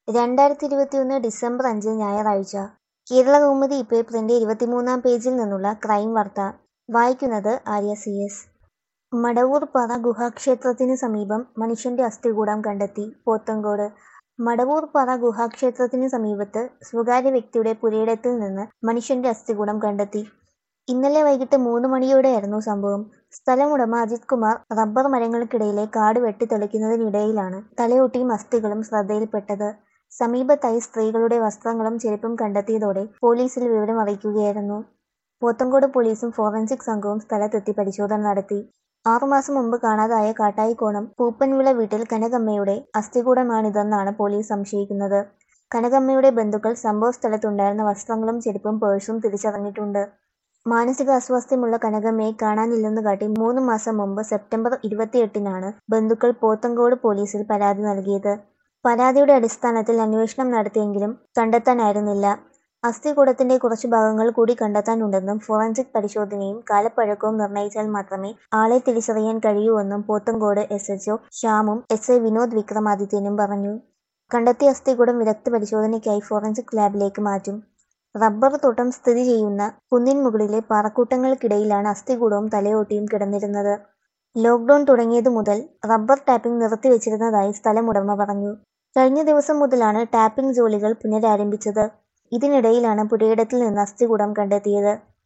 രണ്ടായിരത്തി ഇരുപത്തിയൊന്ന് ഡിസംബർ അഞ്ച് ഞായറാഴ്ച കേരളകൗമുദി പേപ്പറിന്റെ ഇരുപത്തിമൂന്നാം പേജിൽ നിന്നുള്ള ക്രൈം വാർത്ത വായിക്കുന്നത് ആര്യ സി എസ് മടവൂർ പാറ ഗുഹാക്ഷേത്രത്തിന് സമീപം മനുഷ്യന്റെ അസ്ഥികൂടം കണ്ടെത്തി പോത്തങ്കോട് മടവൂർ പാറ ഗുഹാക്ഷേത്രത്തിന് സമീപത്ത് സ്വകാര്യ വ്യക്തിയുടെ പുരയിടത്തിൽ നിന്ന് മനുഷ്യന്റെ അസ്ഥികൂടം കണ്ടെത്തി ഇന്നലെ വൈകിട്ട് മൂന്ന് മണിയോടെയായിരുന്നു സംഭവം സ്ഥലമുടമ അജിത് കുമാർ റബ്ബർ മരങ്ങൾക്കിടയിലെ കാട് വെട്ടിത്തെളിക്കുന്നതിനിടയിലാണ് തലയൊട്ടിയും അസ്ഥികളും ശ്രദ്ധയിൽപ്പെട്ടത് സമീപത്തായി സ്ത്രീകളുടെ വസ്ത്രങ്ങളും ചെരുപ്പും കണ്ടെത്തിയതോടെ പോലീസിൽ വിവരം അറിയിക്കുകയായിരുന്നു പോത്തങ്കോട് പോലീസും ഫോറൻസിക് സംഘവും സ്ഥലത്തെത്തി പരിശോധന നടത്തി ആറുമാസം മുമ്പ് കാണാതായ കാട്ടായിക്കോണം പൂപ്പൻവിള വീട്ടിൽ കനകമ്മയുടെ അസ്ഥികൂടമാണിതെന്നാണ് പോലീസ് സംശയിക്കുന്നത് കനകമ്മയുടെ ബന്ധുക്കൾ സംഭവ സ്ഥലത്തുണ്ടായിരുന്ന വസ്ത്രങ്ങളും ചെരുപ്പും പേഴ്സും തിരിച്ചറിഞ്ഞിട്ടുണ്ട് മാനസിക അസ്വാസ്ഥ്യമുള്ള കനകമ്മയെ കാണാനില്ലെന്ന് കാട്ടി മൂന്ന് മാസം മുമ്പ് സെപ്റ്റംബർ ഇരുപത്തിയെട്ടിനാണ് ബന്ധുക്കൾ പോത്തങ്കോട് പോലീസിൽ പരാതി നൽകിയത് പരാതിയുടെ അടിസ്ഥാനത്തിൽ അന്വേഷണം നടത്തിയെങ്കിലും കണ്ടെത്താനായിരുന്നില്ല അസ്ഥികൂടത്തിന്റെ കുറച്ചു ഭാഗങ്ങൾ കൂടി കണ്ടെത്താനുണ്ടെന്നും ഫോറൻസിക് പരിശോധനയും കാലപ്പഴക്കവും നിർണയിച്ചാൽ മാത്രമേ ആളെ തിരിച്ചറിയാൻ കഴിയൂവെന്നും പോത്തങ്കോട് എസ് എച്ച്ഒ ശ്യാമും എസ് ഐ വിനോദ് വിക്രമാദിത്യനും പറഞ്ഞു കണ്ടെത്തിയ അസ്ഥികൂടം വിദഗ്ധ പരിശോധനയ്ക്കായി ഫോറൻസിക് ലാബിലേക്ക് മാറ്റും റബ്ബർ തോട്ടം സ്ഥിതി ചെയ്യുന്ന കുന്നിൻ മുകളിലെ പാറക്കൂട്ടങ്ങൾക്കിടയിലാണ് അസ്ഥികൂടവും തലയോട്ടിയും കിടന്നിരുന്നത് ലോക്ക്ഡൌൺ തുടങ്ങിയതു മുതൽ റബ്ബർ ടാപ്പിംഗ് നിർത്തിവെച്ചിരുന്നതായി സ്ഥലമുടമ പറഞ്ഞു കഴിഞ്ഞ ദിവസം മുതലാണ് ടാപ്പിംഗ് ജോലികൾ പുനരാരംഭിച്ചത് ഇതിനിടയിലാണ് പുരയിടത്തിൽ നിന്ന് അസ്ഥികൂടം കണ്ടെത്തിയത്